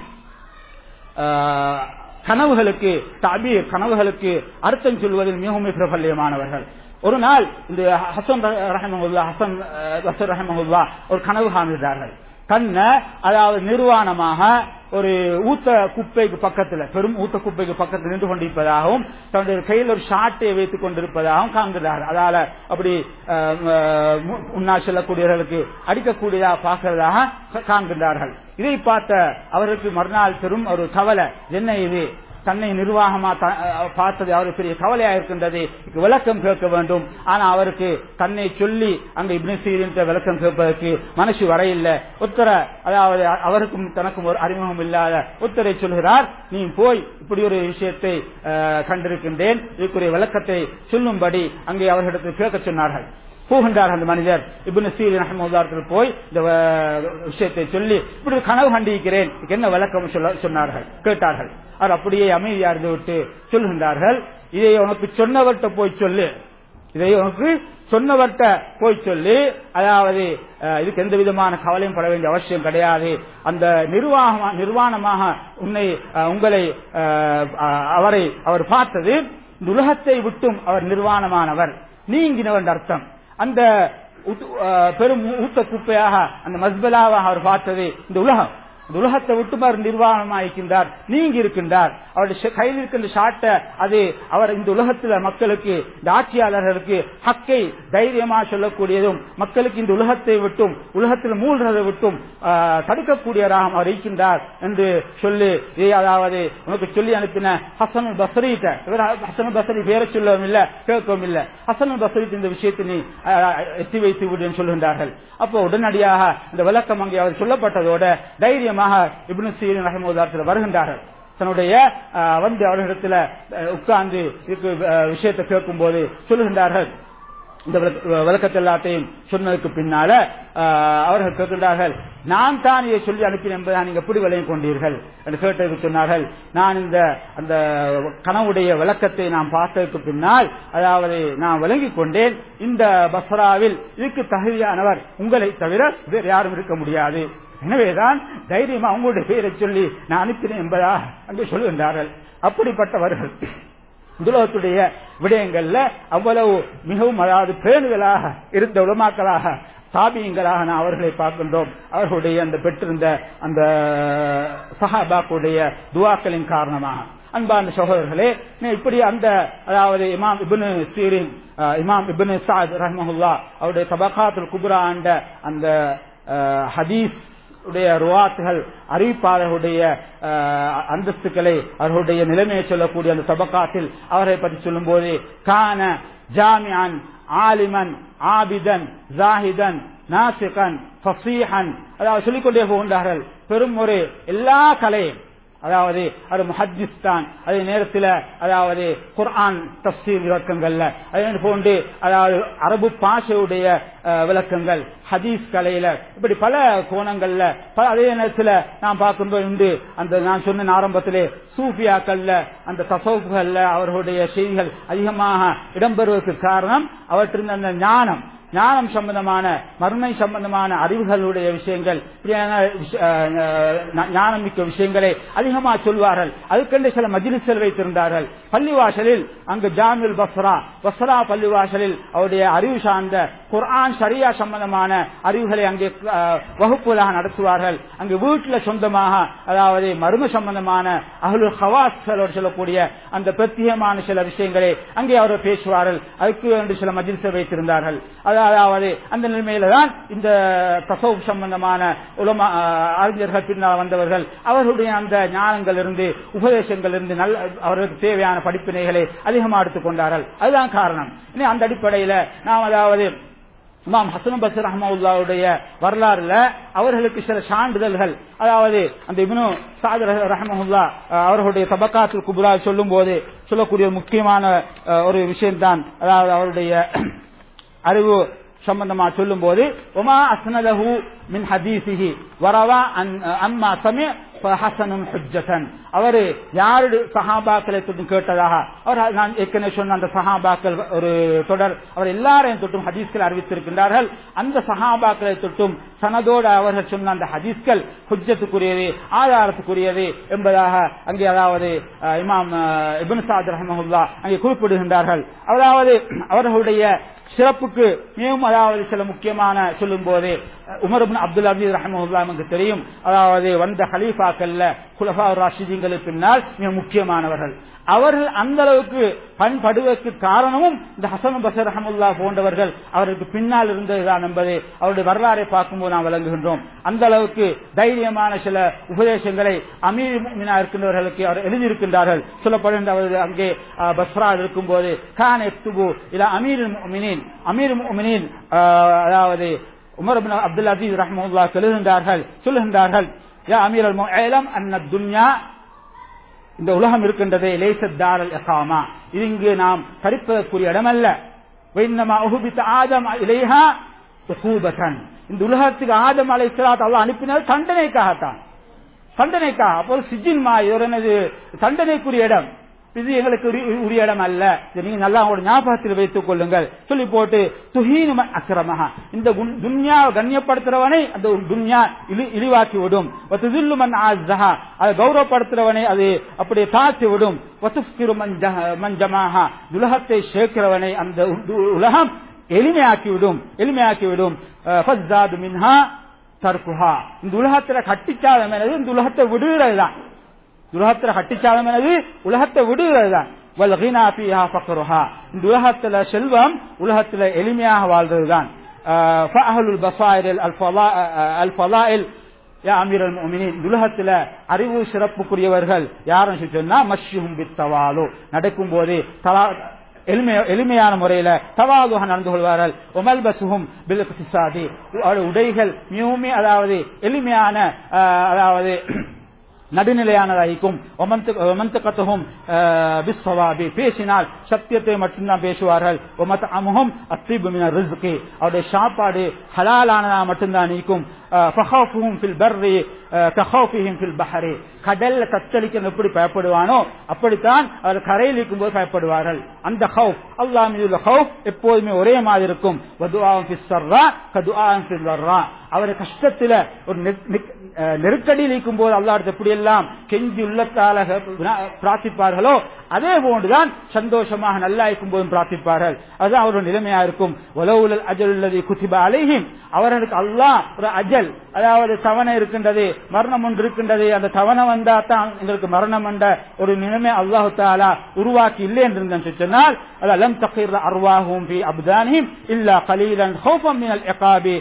ஆஹ், கனவுகளுக்கு தாபீர் கனவுகளுக்கு அர்த்தம் சொல்வதில் மிகவும் பிரபல்யமானவர்கள் ஒரு நாள் இந்த ஹசன் ரஹமகுல்லா ஹசன் பசர் ரஹமகுல்லா ஒரு கனவு காண்கிறார்கள் கண்ண அதாவது நிர்வாணமாக ஒரு ஊத்த குப்பைக்கு பக்கத்துல பெரும் ஊத்த குப்பைக்கு பக்கத்தில் நின்று கொண்டிருப்பதாகவும் தன்னுடைய கையில் ஒரு ஷாட்டை வைத்துக் கொண்டிருப்பதாகவும் காண்கிறார்கள் அதால அப்படி அஹ், அஹ், மு- முன்னால் செல்லக்கூடியவர்களுக்கு அடிக்கக்கூடியதாக பார்க்கிறதாக கா- காண்கின்றார்கள் இதை பார்த்த அவர்களுக்கு மறுநாள் பெரும் ஒரு கவலை என்ன இது தன்னை நிர்வாகமா த- அஹ் பார்த்தது அவருக்கு பெரிய கவலையா இருக்கின்றது இதுக்கு விளக்கம் கேட்க வேண்டும் ஆனா அவருக்கு தன்னை சொல்லி அங்க இப்னு சீரின் விளக்கம் கேட்பதற்கு மனசு வரையில்லை உத்தர அதாவது அ- அவருக்கும் தனக்கும் ஒரு அறிமுகம் இல்லாத உத்தரை சொல்கிறார் நீ போய் இப்படி ஒரு விஷயத்தை அஹ், கண்டிருக்கின்றேன் இதுக்குரிய விளக்கத்தை சொல்லும்படி அங்கே அவர்களிடத்தில் கேட்க சொன்னார்கள் போகின்றார் அந்த மனிதர் இப்னு சீரின் அஹமதுல்லாத்தில் போய் இந்த அஹ், விஷயத்தை சொல்லி இப்படி ஒரு கனவு கண்டிருக்கிறேன் இதுக்கு என்ன விளக்கம் சொல்ல சொன்னார்கள் கேட்டார்கள் அவர் அப்படியே அமைதியா இருந்து விட்டு சொல்கின்றார்கள் இதை உனக்கு சொன்னவர்கிட்ட போய் சொல்லு இதை உனக்கு சொன்னவர்கிட்ட போய் சொல்லி அதாவது அஹ், இதுக்கு எந்த விதமான கவலையும் பட வேண்டிய அவசியம் கிடையாது அந்த நிர்வாகமா நிர்வாணமாக உன்னை அஹ், உங்களை அஹ், அஹ், அவரை அவர் பார்த்தது இந்த உலகத்தை விட்டும் அவர் நிர்வாணமானவர் நீங்கினவர் என்ற அர்த்தம் அந்த உத்து- அஹ், பெரும் ஊத்த குப்பையாக அந்த மஸ்பலாவாக அவர் பார்த்தது இந்த உலகம் இந்த உலகத்தை விட்டு அவர் நிர்வாகமாயிருக்கின்றார் நீங்கி இருக்கின்றார் அவருடைய ஷ- கையில் இருக்கின்ற ஷாட்டை அது அவர் இந்த உலகத்தில் மக்களுக்கு இந்த ஆட்சியாளர்களுக்கு ஹக்கை தைரியமா சொல்லக்கூடியதும் மக்களுக்கு இந்த உலகத்தை விட்டும் உலகத்தில் மூழ்கிறதை விட்டும் ஆஹ், தடுக்கக்கூடியவராக அவர் இருக்கின்றார் என்று சொல்லி இதை அதாவது உனக்கு சொல்லி அனுப்பின ஹசன் பசரிட்ட இவர் ஹசன் பசரி பேர சொல்லவும் இல்ல கேட்கவும் இல்ல ஹசன் பசரித் இந்த விஷயத்தை நீ ஆஹ், எத்தி வைத்து விடு என்று சொல்கின்றார்கள் அப்போ உடனடியாக இந்த விளக்கம் அங்கே அவர் சொல்லப்பட்டதோட தைரியமாக இப்னு சீரின் ரஹமுல்லாத்தில் வருகின்றார்கள் தன்னுடைய ஆஹ், வந்து அவர்களிடத்தில் ஆஹ், உட்கார்ந்து இதுக்கு ஆஹ், விஷயத்தை கேட்கும் போது சொல்லுகின்றார்கள் இந்த விளக்க- விளக்கத்தை எல்லாத்தையும் சொன்னதுக்கு பின்னால ஆஹ், அவர்கள் கேட்கின்றார்கள் நான் தான் இதை சொல்லி அனுப்பினேன் என்பதை நீங்க எப்படி விளையும் கொண்டீர்கள் என்று கேட்டதுக்கு சொன்னார்கள் நான் இந்த அந்த கனவுடைய விளக்கத்தை நான் பார்த்ததுக்கு பின்னால் அதாவது நான் விளங்கிக் கொண்டேன் இந்த பஸ்ராவில் இதுக்கு தகுதியானவர் உங்களை தவிர வேறு யாரும் இருக்க முடியாது எனவேதான் தைரியமா உங்களுடைய பெயரை சொல்லி நான் அனுப்பினேன் என்பதா அங்கே சொல்லுகின்றார்கள் அப்படிப்பட்டவர்கள் உலகத்துடைய விடயங்கள்ல அவ்வளவு மிகவும் அதாவது பேணுதலாக இருந்த உலமாக்களாக சாபியங்களாக நான் அவர்களை பார்க்கின்றோம் அவர்களுடைய அந்த பெற்றிருந்த அந்த சஹாபாக்குடைய துவாக்களின் காரணமாக அன்பார்ந்த சகோதரர்களே நீ இப்படி அந்த அதாவது இமாம் இப்னு சீரின் அஹ், இமாம் இப்னு சாத் ரஹ்மஹுல்லா அவருடைய தபகாத்துல் குப்ரா என்ற அந்த அஹ், ஹதீஸ் உடைய ருவாத்துகள் அறிவிப்பாளர்களுடைய அஹ், அந்தஸ்துக்களை அவர்களுடைய நிலைமையை சொல்லக்கூடிய அந்த தபக்காத்தில் அவரை பற்றி சொல்லும்போது கான ஜாமியான் ஆலிமன் ஆபிதன் ஜாஹிதன் நாசிகன் ஃபசீஹன் அதாவது சொல்லிக்கொண்டே போகின்றார்கள் பெரும் ஒரு எல்லா கலையும் அதாவது அது முஹத்திஸ்தான் அதே நேரத்தில் அதாவது குர்ஆன் தப்சீர் விளக்கங்கள்ல அதே போன்று அதாவது அரபு பாஷையுடைய அஹ், விளக்கங்கள் ஹதீஸ் கலையில இப்படி பல கோணங்கள்ல பல அதே நேரத்தில் நாம் பார்க்கும்போது உண்டு அந்த நான் சொன்ன ஆரம்பத்திலே சூஃபியாக்கள்ல அந்த தசவுகள்ல அவர்களுடைய செய்திகள் அதிகமாக இடம்பெறுவதற்கு காரணம் அவற்றின் அந்த ஞானம் ஞானம் சம்பந்தமான மறுமை சம்பந்தமான அறிவுகளுடைய விஷயங்கள் இப்படியான விஷ- அஹ், அஹ், ஞானம் மிக்க விஷயங்களை அதிகமாக சொல்வார்கள் அதுக்கென்று சில மஜிலிசல் வைத்திருந்தார்கள் பள்ளிவாசலில் அங்கு ஜாமில் பஸ்ரா பஸ்ரா பள்ளிவாசலில் அவருடைய அறிவு சார்ந்த குர்ஆன் ஷரியா சம்பந்தமான அறிவுகளை அங்கே அஹ், வகுப்புகளாக நடத்துவார்கள் அங்கு வீட்டில் சொந்தமாக அதாவது மர்ம சம்பந்தமான அகலுல் ஹவாஸ்களோடு சொல்லக்கூடிய அந்த பிரத்யேகமான சில விஷயங்களை அங்கே அவர் பேசுவார்கள் அதுக்கு வேண்டு சில மஜிலிசை வைத்திருந்தார்கள் அதாவது அந்த நிலைமையில தான் இந்த தசவுப் சம்பந்தமான உலமா அஹ், அறிஞர்கள் பின்னால் வந்தவர்கள் அவர்களுடைய அந்த ஞானங்கள் இருந்து உபதேசங்கள் இருந்து நல்ல அவர்களுக்கு தேவையான படிப்பினைகளை அதிகமாக எடுத்துக் கொண்டார்கள் அதுதான் காரணம் இனி அந்த அடிப்படையில நாம் அதாவது இமாம் ஹசன் பசர் ரஹ்மவுல்லாவுடைய வரலாறுல அவர்களுக்கு சில சான்றிதழ்கள் அதாவது அந்த இப்னு சாத் ரஹமஹுல்லா அவர்களுடைய தபக்காத்துல் குபுரா சொல்லும் போது சொல்லக்கூடிய ஒரு முக்கியமான அஹ், ஒரு விஷயம்தான் அதாவது அவருடைய அறிவு சம்பந்தமா சொல்லும் போது ஒமா அஸ்னலஹு மின் ஹதீசிஹி வரவா அன் அம்மா சமி ஹசனும் ஹுஜ்ஜதன் அவரு யாரு சஹாபாக்களை தொட்டும் கேட்டதாக அவர் நான் ஏற்கனவே சொன்ன அந்த சஹாபாக்கள் ஒரு தொடர் அவர் எல்லாரையும் தொட்டும் ஹதீஸ்கள் அறிவித்திருக்கின்றார்கள் அந்த சஹாபாக்களை தொட்டும் சனதோடு அவர்கள் சொன்ன அந்த ஹதீஸ்கள் ஹுஜ்ஜத்துக்குரியது ஆதாரத்துக்குரியது என்பதாக அங்கே அதாவது அஹ், இமாம் அஹ், இப்னு சாத் ரஹமஹுல்லா அங்கே குறிப்பிடுகின்றார்கள் அதாவது அவர்களுடைய சிறப்புக்கு மிகவும் அதாவது சில முக்கியமான சொல்லும் போது உமர் இப்னு அப்துல் அபீஸ் ரஹமஹுல்லா நமக்கு தெரியும் அதாவது வந்த ஹலீஃபாக்கள்ல குலஃபா ராஷிதீங்களுக்கு பின்னால் மிக முக்கியமானவர்கள் அவர்கள் அந்த அளவுக்கு பண்படுவதற்கு காரணமும் இந்த ஹசன் பசர் ரஹமுல்லா போன்றவர்கள் அவருக்கு பின்னால் இருந்ததுதான் என்பதை அவருடைய வரலாறை பார்க்கும்போது நாம் விளங்குகின்றோம் அந்த அளவுக்கு தைரியமான சில உபதேசங்களை அமீர் முஃமினா இருக்கின்றவர்களுக்கு அவர் எழுதியிருக்கின்றார்கள் சொல்லப்படுகின்ற அவர் அங்கே அஹ், பஸ்ரா இருக்கும்போது கான் எக்துபு இல்ல அமீர் முஃமினீன் அமீர் முஃமினீன் அஹ், அதாவது உமர் இப்னு அப்துல் அசீஸ் ரஹ்மத்துல்லா எழுதுகின்றார்கள் சொல்லுகின்றார்கள் யா அமீர் அல் அன்ன துன்யா இந்த உலகம் இருக்கின்றதே லேசத்தாரல் எகாமா இது இங்கு நாம் தரிப்பதற்குரிய இடமல்ல வைன்னமா உகுபித்த ஆதம் இலேஹா உகூபத்தன் இந்த உலகத்துக்கு ஆதம் அலை அல்லாஹ் அனுப்பினது தண்டனைக்காகத்தான் தண்டனைக்காக அப்போ சிஜின் மா இது ஒரு என்னது தண்டனைக்குரிய இடம் இது எங்களுக்கு உரி- உரிய இடம் அல்ல இதை நீங்க நல்லா உங்களோட ஞாபகத்தில் வைத்துக் கொள்ளுங்கள் சொல்லி போட்டு துஹீனு மன் அக்ரமஹா இந்த குன்- துன்யாவை கண்ணியப்படுத்துறவனை அந்த துன்யா இழி இழிவாக்கி விடும் வத்துதில்லு மன் ஆஸ்ஸஹா அதை கௌரவப்படுத்துறவனை அது அப்படியே தாழ்த்தி விடும் வத்துஃப்கிரு மன் ஜஹ- மன் ஜமாஹா உலகத்தை சேர்க்கிறவனை அந்த உ- உலகம் எளிமையாக்கிவிடும் எளிமையாக்கிவிடும் அஹ், ஃபஸ்ஸாது மின்ஹா தர்குஹா இந்த உலகத்துல கட்டிச்சாதம் எனது இந்த உலகத்தை விடுகிறது தான் உலகத்துல கட்டிச்சாதம் எனது உலகத்தை விடுகிறது தான் வல்கினா பிஹா ஃபக்ருஹா இந்த உலகத்துல செல்வம் உலகத்துல எளிமையாக வாழ்றதுதான் அஹ், ஃபஅஹ்லுல் பஸாயிரில் அல் ஃபலா- அஹ், அல் ஃபலாயில் யா அமீர் அல் முஃமினீன் இந்த உலகத்துல அறிவு சிறப்புக்குரியவர்கள் யாரும் சொல்லி சொன்னா மஷ்யும் பித்தவாலு நடக்கும் போது தலா எளிமை எளிமையான முறையில தவாதுக நடந்து கொள்வார்கள் உமல் பசுகும் பில்குசாதி உடைகள் மிகவும் அதாவது எளிமையான ஆஹ், அதாவது நடுநிலையானதாயிக்கும் ஒமந்தகத்துகும் பிஸ்வவாபி பேசினால் சத்தியத்தை மட்டும்தான் பேசுவார்கள் ஒமத் அமுகம் அத்திபுமின ரிஸ்கி அவருடைய சாப்பாடு ஹலாலானதா மட்டும்தான் நீக்கும் ஃபஹாஃபுஹும் ஃபில் பர்ரி கஹாஃபிஹிம் ஃபில் பஹரி கடல்ல தத்தளிக்க எப்படி பயப்படுவானோ அப்படித்தான் அவர் கரையில் இருக்கும்போது பயப்படுவார்கள் அந்த ஹவுப் அல்லாஹ் மீது ஹவுப் எப்போதுமே ஒரே மாதிரி இருக்கும் வதுஆவும் ஃபிஸ் சர்ரா கதுஆவும் ஃபில் வர்ரா அவர் கஷ்டத்துல ஒரு நெக்- நெக்- அஹ், நெருக்கடியில் இருக்கும் போது அல்லாஹ் எப்படி எல்லாம் கெஞ்சி உள்ளத்தால பிரார்த்திப்பார்களோ அதே போன்றுதான் சந்தோஷமாக நல்லா இருக்கும் போதும் பிரார்த்திப்பார்கள் அதுதான் அவருடைய நிலைமையா இருக்கும் உலவுலல் அஜல் உள்ளது குத்திபா அலைஹிம் அவர்களுக்கு அல்லாஹ் ஒரு அஜல் அதாவது தவணை இருக்கின்றது மரணம் ஒன்று இருக்கின்றது அந்த தவணை வந்தா தான் எங்களுக்கு மரணம் என்ற ஒரு நிலைமை அல்லாஹு தாலா உருவாக்கி இல்லை என்று இருந்தேன் சொன்னால் அது அலம் தக்கீர் அர்வாகும் பி அப்தானிம் இல்லா கலீலன் ஹௌஃபம் மினல் இகாபி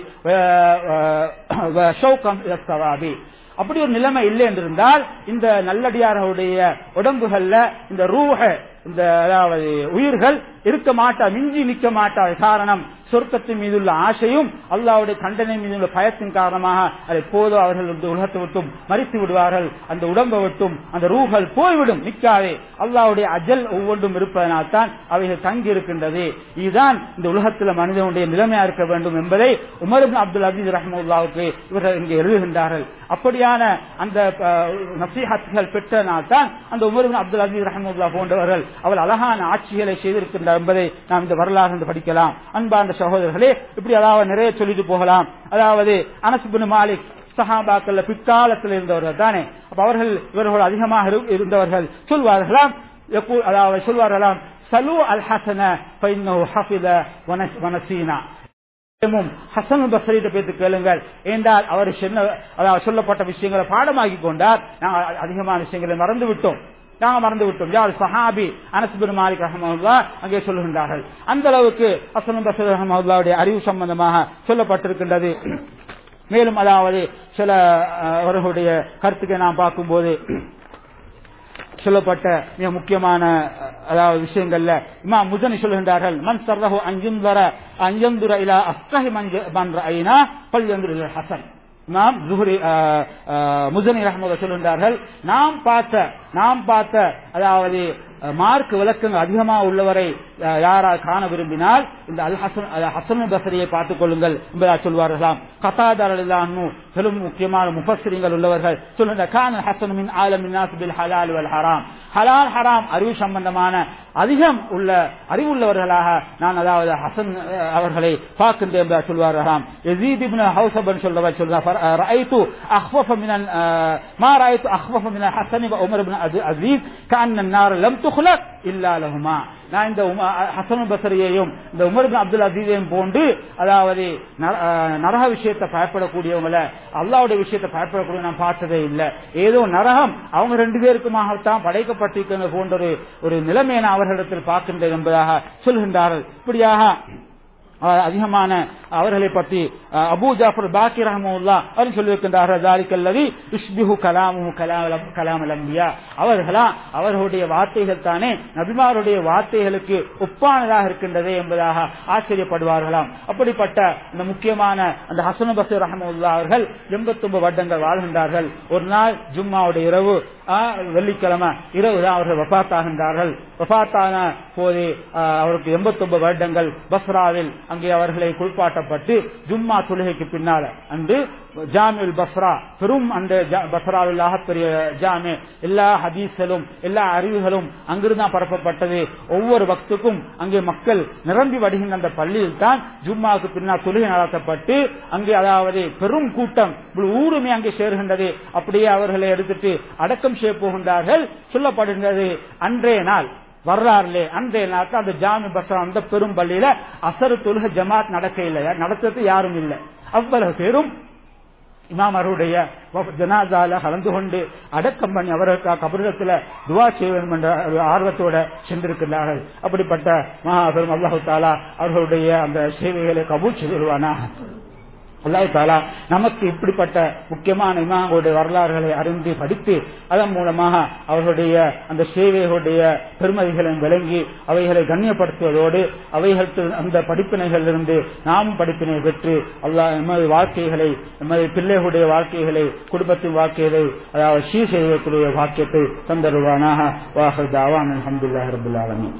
வ ஷௌகம் இலஸ் ஸவாபி அப்படி ஒரு நிலைமை இல்லை என்றிருந்தால் இந்த நல்லடியார்களுடைய உடம்புகள்ல இந்த ரூஹ இந்த அதாவது உயிர்கள் இருக்க மாட்டா மிஞ்சி நிற்க மாட்டா காரணம் சொர்க்கத்தின் மீதுள்ள ஆசையும் அல்லாவுடைய தண்டனை மீதுள்ள பயத்தின் காரணமாக அதை போதும் அவர்கள் இந்த உலகத்தை விட்டும் மறித்து விடுவார்கள் அந்த உடம்பை விட்டும் அந்த ரூகள் போய்விடும் நிற்காதே அல்லாவுடைய அஜல் ஒவ்வொன்றும் இருப்பதனால் தான் அவைகள் தங்கி இருக்கின்றது இதுதான் இந்த உலகத்தில் மனிதனுடைய நிலைமையா இருக்க வேண்டும் என்பதை உமர் இப்னு அப்துல் அஜீஸ் ரஹமுல்லாவுக்கு இவர்கள் இங்கே எழுதுகின்றார்கள் அப்படியான அந்த நசீஹத்துகள் பெற்றனால் தான் அந்த உமர் இப்னு அப்துல் அஜீஸ் ரஹமுல்லா போன்றவர்கள் அவள் அழகான ஆட்சிகளை செய்திருக்கின்றார் என்பதை நாம் இந்த வரலாறு என்று படிக்கலாம் அன்பார்ந்த சகோதரர்களே இப்படி அதாவது நிறைய சொல்லிட்டு போகலாம் அதாவது அனசுபின் மாலிக் சஹாபாக்கள் பிற்காலத்தில் இருந்தவர்கள் தானே அப்ப அவர்கள் இவர்கள் அதிகமாக இரு- இருந்தவர்கள் சொல்வார்களாம் யக்கூ- அதாவது சொல்வார்களாம் சலு அல் ஹசன ஃபைன்னஹு ஹஃபித வனஸ்- வனசீனா முஸ்லிமும் ஹசன் பசரிட்ட பேத்து கேளுங்கள் என்றால் அவர் சொன்ன அதாவது சொல்லப்பட்ட விஷயங்களை பாடமாக்கி கொண்டார் நாங்கள் அதிகமான விஷயங்களை மறந்து விட்டோம் நாங்க மறந்து விட்டோம் யார் சஹாபி அனஸ் பின் மாலிக் ரஹமல்லா அங்கே சொல்லுகின்றார்கள் அந்த அளவுக்கு ஹசன் பசர் ரஹமல்லாவுடைய அறிவு சம்பந்தமாக சொல்லப்பட்டிருக்கின்றது மேலும் அதாவது சில அஹ், அவர்களுடைய கருத்துக்களை நாம் பார்க்கும்போது சொல்லப்பட்ட மிக முக்கியமான அஹ், அதாவது விஷயங்கள்ல இமா முசனி சொல்கின்றார்கள் மன் சர்ரஹு அஞ்சுந்தர அஞ்சந்துர இலா அஸ்தஹி மன் ஐனா பல்யந்துர இலா ஹசன் இமாம் ஜுஹரி அஹ், அஹ், முசனி ரஹமத சொல்கின்றார்கள் நாம் பார்த்த நாம் பார்த்த அதாவது அஹ், மார்க் விளக்கங்கள் அதிகமாக உள்ளவரை அஹ், யாரால் காண விரும்பினால் இந்த அல் ஹசன் அஹ், ஹசன் பசரியை பார்த்துக் கொள்ளுங்கள் என்பதா சொல்வார்களாம் கதாதார் அல்லாஹ்னு பெரும் முக்கியமான முஃபஸ்ஸிரீங்கள் உள்ளவர்கள் சொல்லுங்க கான ஹசன் மின் ஆலமின் நாஸ் பில் ஹலால் வல் ஹராம் ஹலால் ஹராம் அறிவு சம்பந்தமான அதிகம் உள்ள அறிவுள்ளவர்களாக நான் அதாவது ஹசன் அஹ், அவர்களை பார்க்கின்றேன் என்பதாக சொல்வார்களாம் யசீத் இப்னு ஹவுசபன் சொல்றவர் சொல்றார் ரஐது அஹ்வஃப மினல் அஹ், மா ரஐது அஹ்வஃப மினல் ஹசன் வ உமர் இப்னு அஜி- அசீஸ் கஅன்ன النار لم تخلق இல்லா லஹுமா நான் இந்த உம- ஹசன் பசரியையும் இந்த உமர் இப்னு அப்துல் அசீஸையும் போன்று அதாவது நர- அஹ், நரக விஷயத்தை பயப்படக்கூடியவங்கள அல்லாவுடைய விஷயத்தை பயப்படக்கூடிய நான் பார்த்ததே இல்லை ஏதோ நரகம் அவங்க ரெண்டு பேருக்குமாகத்தான் படைக்கப்பட்டிருக்கிற போன்ற ஒரு ஒரு நிலைமையை நான் அவர்களிடத்தில் பார்க்கின்றேன் என்பதாக சொல்கின்றார்கள் இப்படியாக அஹ், அதிகமான அவர்களை பற்றி அஹ், அபூ ஜாஃபர் பாக்கி ரஹமுல்லா அவர் சொல்லியிருக்கின்றார்கள் ذلك الذي يشبه كلامه كلام كلام الانبياء அவர்களா அவர்களுடைய வார்த்தைகள் தானே நபிமாருடைய வார்த்தைகளுக்கு ஒப்பானதாக இருக்கின்றதே என்பதாக ஆச்சரியப்படுவார்களாம் அப்படிப்பட்ட அந்த முக்கியமான அந்த ஹசன் பசீர் ரஹமுல்லா அவர்கள் எண்பத்தி ஒன்பது வருடங்கள் வாழ்கின்றார்கள் ஒரு நாள் ஜும்மாவுடைய இரவு ஆஹ், வெள்ளிக்கிழமை இரவு தான் அவர்கள் வபாத்தாகின்றார்கள் வபாத்தான போது ஆஹ், அவருக்கு எண்பத்தி ஒன்பது வருடங்கள் பஸ்ராவில் அங்கே அவர்களை குளிப்பாட்டப்பட்டு ஜும்மா தொழுகைக்கு பின்னால அன்று ஜாமில் பஸ்ரா பெரும் அந்த ஜா- பஸ்ராவில் ஆகப்பெரிய ஜாமி எல்லா ஹதீஸ்களும் எல்லா அறிவுகளும் அங்கிருந்து தான் பரப்பப்பட்டது ஒவ்வொரு பக்துக்கும் அங்கே மக்கள் நிரம்பி வடிகின்ற அந்த பள்ளியில் தான் ஜும்மாவுக்கு பின்னால் தொழுகை நடத்தப்பட்டு அங்கே அதாவது பெரும் கூட்டம் முழு ஊருமே அங்கே சேர்கின்றது அப்படியே அவர்களை எடுத்துட்டு அடக்கம் செய்ய போகின்றார்கள் சொல்லப்படுகின்றது அன்றைய நாள் வரலாறுலே அன்றைய நாட்கள் அந்த ஜாமி பஸ்ரா அந்த பெரும் பள்ளியில அசரு தொழுகை ஜமாத் நடக்க இல்லை நடத்துறது யாரும் இல்லை அவ்வளவு பேரும் இமாமருடைய ஜனாதால கலந்து கொண்டு அடக்கம் பண்ணி அவருக்கு கபரிடத்துல துவா செய்ய வேண்டும் என்ற ஒரு ஆர்வத்தோட சென்றிருக்கிறார்கள் அப்படிப்பட்ட மகாபெரும் அல்லாஹு தாலா அவர்களுடைய அந்த சேவைகளை கபூல் செய்திருவானா அல்லாஹ் தாலா நமக்கு இப்படிப்பட்ட முக்கியமான இமாம்களுடைய வரலாறுகளை அறிந்து படித்து அதன் மூலமாக அவர்களுடைய அந்த சேவைகளுடைய பெருமதிகளை விளங்கி அவைகளை கண்ணியப்படுத்துவதோடு அவைகளுக்கு அந்த படிப்பினைகளிலிருந்து நாமும் படிப்பினை பெற்று அல்லாஹ் எமது வாழ்க்கைகளை எமது பிள்ளைகளுடைய வாழ்க்கைகளை குடும்பத்தின் வாழ்க்கைகளை அதாவது சீர் செய்வதற்குரிய வாக்கியத்தை தந்தருவானாக வாஹர் தாவான் அலமதுல்லாஹ் ரபுல்லாலமி